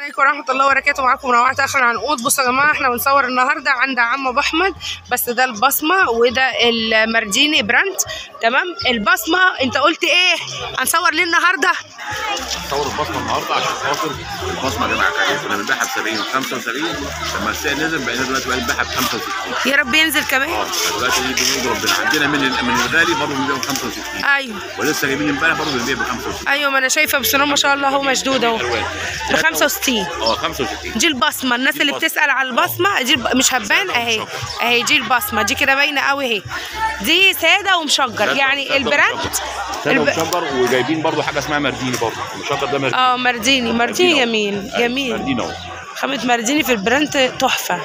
عليكم ورحمة الله وبركاته معاكم روعة آخر عنقود بصوا يا جماعة احنا بنصور النهاردة عند عم أبو أحمد بس ده البصمة وده المرديني براند تمام البصمة أنت قلت إيه هنصور ليه النهاردة صور البصمه النهارده عشان خاطر البصمه يا جماعه كانت كنا بنبيعها ب 70 75 لما السعر نزل بقينا دلوقتي بقى بنبيعها ب 65 يا رب ينزل كمان اه دلوقتي دي بنقول ربنا عندنا من ال- من الغالي برضه بنبيعه ب 65 أيوه ولسه جايبين امبارح برضه بنبيع ب 65 أيوه ما أنا شايفة بس ما شاء الله هو مشدود أهو الوان ب 65 اه 65 دي البصمة الناس اللي البصمة. بتسأل على البصمة دي الب... مش هتبان اهي اهي دي البصمة دي كده باينة قوي اهي دي سادة ومشجر يعني البراند ساده الب... ومشجر وجايبين برضه حاجه اسمها مرديني برضه المشجر ده مرديني اه مرديني مرديني أهو. جميل أيوة، جميل مرديني اهو خامة مرديني في البراند تحفة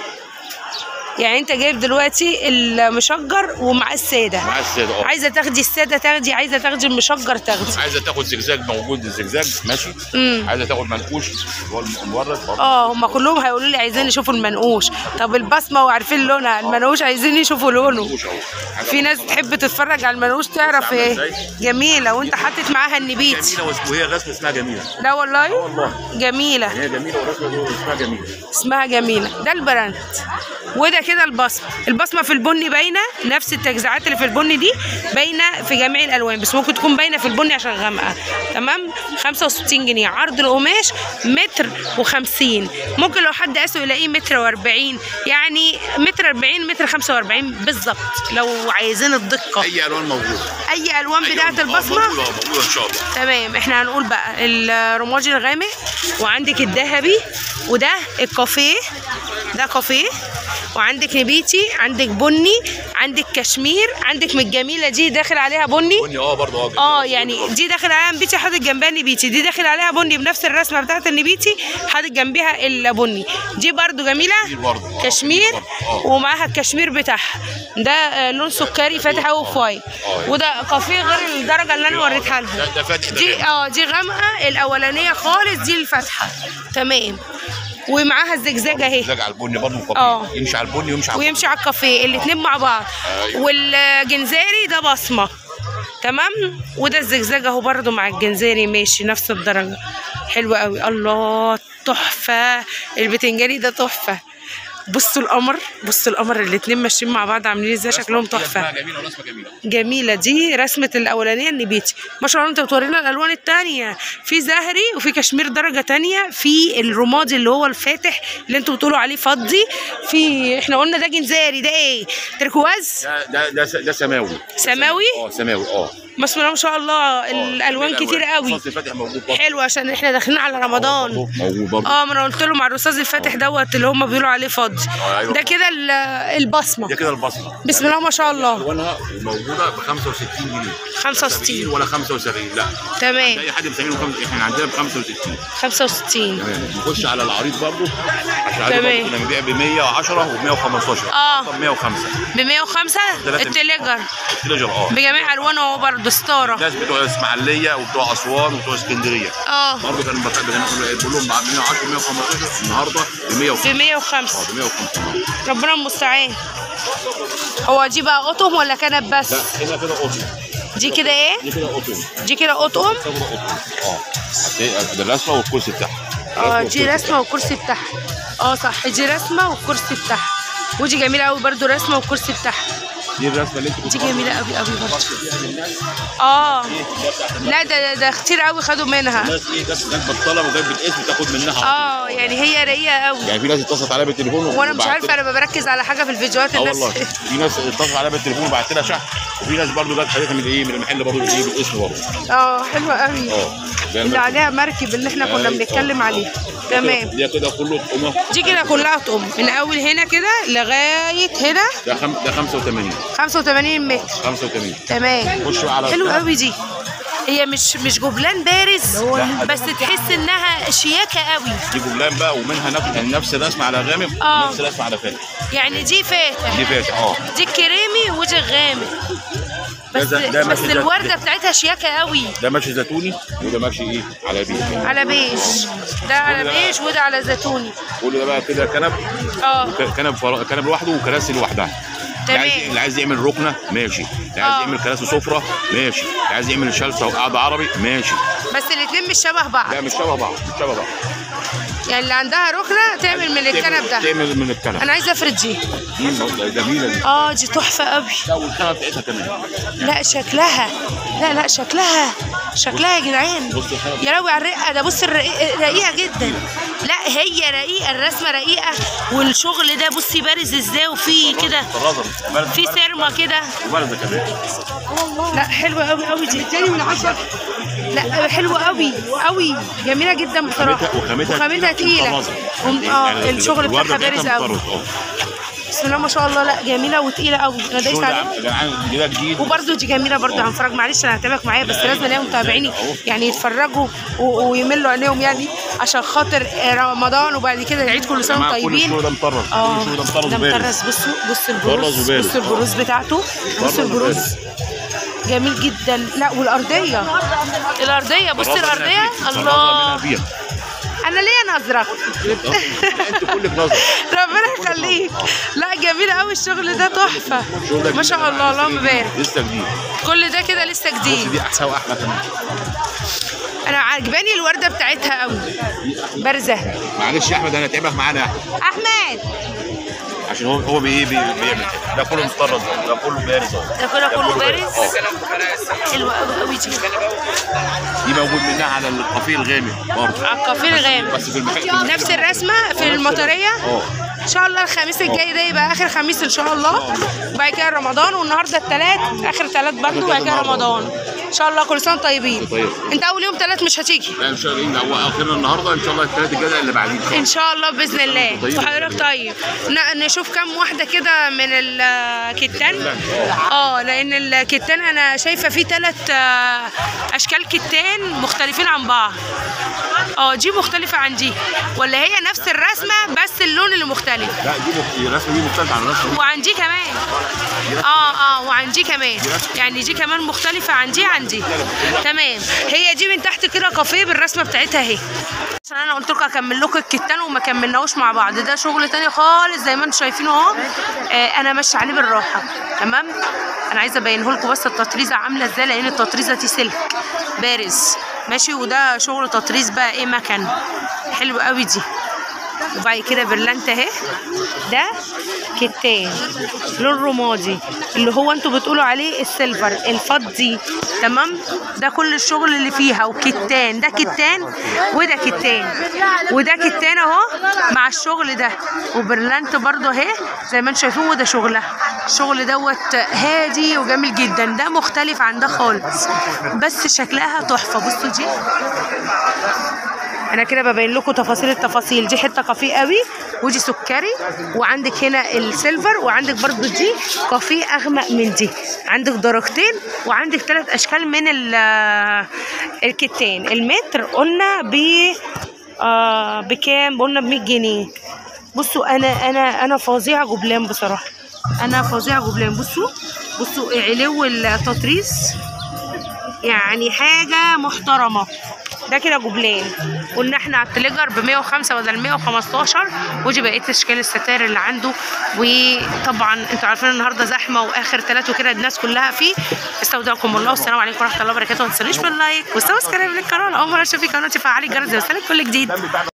يعني انت جايب دلوقتي المشجر ومعاه السادة مع الساده اه عايزة تاخدي السادة تاخدي عايزة تاخدي المشجر تاخدي عايزه تاخد زجزاج موجود الزجزاج ماشي امم عايزه تاخد منقوش اللي هو المورد برضه اه هما كلهم هيقولوا لي عايزين يشوفوا المنقوش طب البصمة وعارفين لونها المنقوش عايزين يشوفوا لونه منقوش اهو حاجة في ناس تحب تتفرج على المنقوش تعرف عاملة ايه إزاي؟ جميله وانت حاطط معاها النبيت جميله واسمه وهي الرسمه اسمها جميله لا والله والله جميله هي جميله والرسمه اسمها جميله اسمها جميله ده البراند وده كده البصمه البصمه في البني باينه نفس التجزيعات اللي في البني دي باينه في جميع الالوان بس ممكن تكون باينه في البني عشان غامقه تمام 65 جنيه عرض القماش متر و50 ممكن لو حد قاسه يلاقيه متر و40 يعني متر 40 متر 45 بالظبط لو عايزين الدقه اي الوان موجوده اي الوان أي بتاعه ألوان. آه، البصمه موجوده آه، موجوده ان شاء الله تمام احنا هنقول بقى الرمادي الغامق وعندك الذهبي وده الكافيه ده كافيه وعندك نبيتي عندك بني عندك كشمير عندك من الجميله دي داخل عليها بني بني اه برضه اه يعني دي داخل عليها نبيتي حاطط جنبها نبيتي دي داخل عليها بني بنفس الرسمه بتاعت النبيتي حاطط جنبها البني دي برضو جميله برضه آه، كشمير برضه. اه ومعاها الكشمير بتاعها ده آه، لون سكري فاتح قوي فاي اه. وده كافيه غير الدرجه اللي انا وريتها لهم ده- ده فاتح ده دي غامق. اه دي غامقه الاولانيه خالص دي الفاتحه تمام ومعاها الزجزاج اهي زجاج على البني برضه اه. وكافيه يمشي على البني ويمشي على ويمشي على الكافيه الاتنين مع بعض ايوه. والجنزاري ده بصمه تمام وده الزجزاج اهو برضو مع الجنزاري ماشي نفس الدرجه حلو قوي الله تحفه البتنجاني ده تحفه بصوا القمر بصوا القمر الاتنين ماشيين مع بعض عاملين ازاي شكلهم رسمة تحفه اسمها جميله ورسمه جميله جميلة دي رسمة الأولانية النبيتي ما شاء الله أنت بتورينا الألوان التانية في زهري وفي كشمير درجة تانية في الرمادي اللي هو الفاتح اللي أنتوا بتقولوا عليه فضي في إحنا قلنا ده جنزاري ده إيه تركواز ده ده ده, س- ده سماوي سماوي اه سماوي اه بسم الله ما شاء الله آه، الألوان كتير قوي الرصاص الفاتح موجود برضه حلو عشان إحنا داخلين على رمضان برضه موجود برضه اه ما انا قلت لهم على الرصاص الفاتح دوت اللي هم بيقولوا عليه فضي آه، أيوة. ده كده ال- البصمه ده كده البصمه بسم الله ما شاء الله الوانها موجوده ب 65 جنيه 65. 70 ولا 75 لا تمام اي حد ب 70 وخمس- احنا عندنا ب 65 65 تمام نخش على العريض برضه عشان العريض تمام. برضه كنا بنبيع ب 110 وب 115 آه. ب 105 ب 105 تلاتة- التليجر التليجر اه بجميع الوانه هو برضه ستاره الناس بتوع اسماعيليه وبتوع اسوان وبتوع اسكندريه اه برضه كانوا بقول لهم ب 110 115 النهارده ب 105 ب 105 اه ب 105 ربنا المستعان هو دي بقى قطم ولا كنب بس لا هنا كده قطن دي كده ايه دي كده قطن دي كده قطم كده قطن اه هتلاقي ده الرسمه والكرسي بتاعها اه دي رسمه والكرسي بتاعها اه صح دي رسمه والكرسي بتاعها ودي جميله قوي برضه رسمه والكرسي بتاعها دي الرسمه اللي انت كنت دي جميله قوي قوي برضه اه لا ده ده, ده كتير قوي خدوا منها الناس ايه ناس ناس بتطلب وجايب بالاسم تاخد منها اه يعني هي رايقه قوي يعني في ناس اتصلت عليا بالتليفون وانا مش وبعت عارفه لها- انا بركز على حاجه في الفيديوهات اه الناس والله في ناس اتصلت عليا بالتليفون وبعت لها شحن وفي ناس برضه جت خدتها من ايه من المحل برضه بالايه بالاسم برضه اه حلوه قوي اه زي اللي المركب. عليها مركب اللي احنا كنا أيوة. بنتكلم عليه تمام دي كده كله قمه دي كده كلها طقم من اول هنا كده لغايه هنا ده خم... ده 85 85 متر 85 تمام خش بقى على حلو البتاع. قوي دي هي مش مش جبلان بارز لا. بس تحس انها شياكه قوي دي جبلان بقى ومنها نفس يعني نفس الرسمه على غامق آه. ونفس الرسمه على فاتح يعني دي فاتح دي فاتح اه دي كريمي ودي غامق بس ده- ده بس ماشي ده- الورده بتاعتها شياكه قوي ده ماشي زيتوني وده ماشي ايه على بيت على بيج ده على كل ده بيج وده على زيتوني كل ده بقى كده كنب اه وك- كنب فر... كنب لوحده وكراسي لوحدها اللي عايز تمام. اللي عايز يعمل ركنه ماشي اللي عايز آه. يعمل كراسي سفره ماشي اللي عايز يعمل شلته وقعده عربي ماشي بس الاتنين مش شبه بعض لا مش شبه بعض مش شبه بعض يعني اللي عندها ركنه تعمل من الكنب ده تعمل من الكنب انا عايزه افرد دي دي جميله دي اه دي تحفه قوي لا والكنب بتاعتها كمان لا شكلها لا لا شكلها شكلها يا جدعان بص الكنب يا لهوي على الرقه ده بص الرقيقه رقيقه جدا لا هي رقيقه الرسمه رقيقه والشغل ده بصي بارز ازاي وفي كده طرازه في سرمه كده وبلده كمان لا حلوه قوي قوي دي تاني من عشرة لا حلوه قوي قوي جميله جدا بصراحه وخامتها وخامتها تقيله وم- اه الشغل بتاعها بارز قوي بسم الله ما شاء الله لا جميله وتقيله قوي انا دايسه عليها جدعان ده جديد وبرده دي جميله برده هنفرج معلش انا هتابعك معايا بس لازم الاقي متابعيني يعني يتفرجوا و- ويملوا عينيهم يعني عشان خاطر رمضان وبعد كده العيد كل سنه وانتم كل الشغل طيبين ده مطرز اه كل الشغل ده ده مطرز بارز. مطرز بصوا بصوا مطرز البروز وبارز. بصوا البروز بتاعته مطرز بصوا البروز وبارز. جميل جدا لا والارضيه الارضيه بص طرازة منها الارضيه فيها. طرازة الله منها فيها. انا ليا نظره انت كلك نظر ربنا يخليك لا جميله قوي الشغل ده تحفه شغل ده ما شاء الله اللهم بارك لسه جديد كل ده كده لسه بص جديد دي احسن واحلى كمان انا عجباني الورده بتاعتها قوي بارزه معلش يا احمد انا هتعبك معانا يا احمد احمد عشان هو هو بي- بي- بيعمل كده ده كله مطرز أهو، ده كله بارز اهو ده كله كله بارز اه حلوه قوي قوي دي دي موجود منها على القفيل الغامق برضه على الكافيه الغامق بس في المكان نفس الرسمه في المطريه اه ان شاء الله الخميس الجاي ده يبقى اخر خميس ان شاء الله وبعد كده رمضان والنهارده الثلاث اخر ثلاث برضه وبعد كده رمضان ان شاء الله كل سنه وأنتم طيبين طيب. انت اول يوم ثلاث مش هتيجي لا ان شاء الله هو اخرنا النهارده ان شاء الله الثلاث الجايه اللي بعدين ان شاء الله باذن الله طيب. وحضرتك طيب ن- نشوف كام واحده كده من الكتان اه لان الكتان انا شايفه فيه ثلاث اشكال كتان مختلفين عن بعض اه دي مختلفه عن دي ولا هي نفس الرسمه بس اللون اللي مختلف لا دي مخ- الرسمه دي مختلفه عن الرسمه دي وعن دي كمان اه اه وعن دي كمان يعني دي كمان مختلفة عن دي عن دي تمام هي دي من تحت كده كافيه بالرسمة بتاعتها اهي عشان انا قلت لكم هكمل لكم الكتان وما كملناهوش مع بعض ده شغل تاني خالص زي ما انتم شايفينه اهو آه انا ماشيه عليه بالراحه تمام انا عايزه ابينه لكم بس التطريزه عامله ازاي لان التطريزه دي سلك بارز ماشي وده شغل تطريز بقى ايه مكن حلو قوي دي وبعد كده برلانت اهي ده كتان لون رمادي اللي هو انتوا بتقولوا عليه السيلفر الفضي تمام ده كل الشغل اللي فيها وكتان ده كتان وده كتان وده كتان اهو مع الشغل ده وبرلانت برضو اهي زي ما انتوا شايفين وده شغلها الشغل دوت هادي وجميل جدا ده مختلف عن ده خالص بس شكلها تحفه بصوا دي انا كده ببين لكم تفاصيل التفاصيل دي حته كافيه قوي ودي سكري وعندك هنا السيلفر وعندك برضو دي كافيه اغمق من دي عندك درجتين وعندك ثلاث اشكال من ال- الكتان المتر قلنا ب آه بكام قلنا ب 100 جنيه بصوا انا انا انا فظيعه جبلان بصراحه انا فظيعه جبلان بصوا بصوا علو التطريز يعني حاجة محترمة ده كده جبلان قلنا احنا على التليجر ب 105 بدل 115 ودي بقيه اشكال الستائر اللي عنده وطبعا انتوا عارفين النهارده زحمه واخر ثلاث وكده الناس كلها فيه استودعكم الله والسلام عليكم ورحمه الله وبركاته ما تنسونيش باللايك والسبسكرايب للقناه اول مره تشوفي قناتي فعلي الجرس ليوصلك كل جديد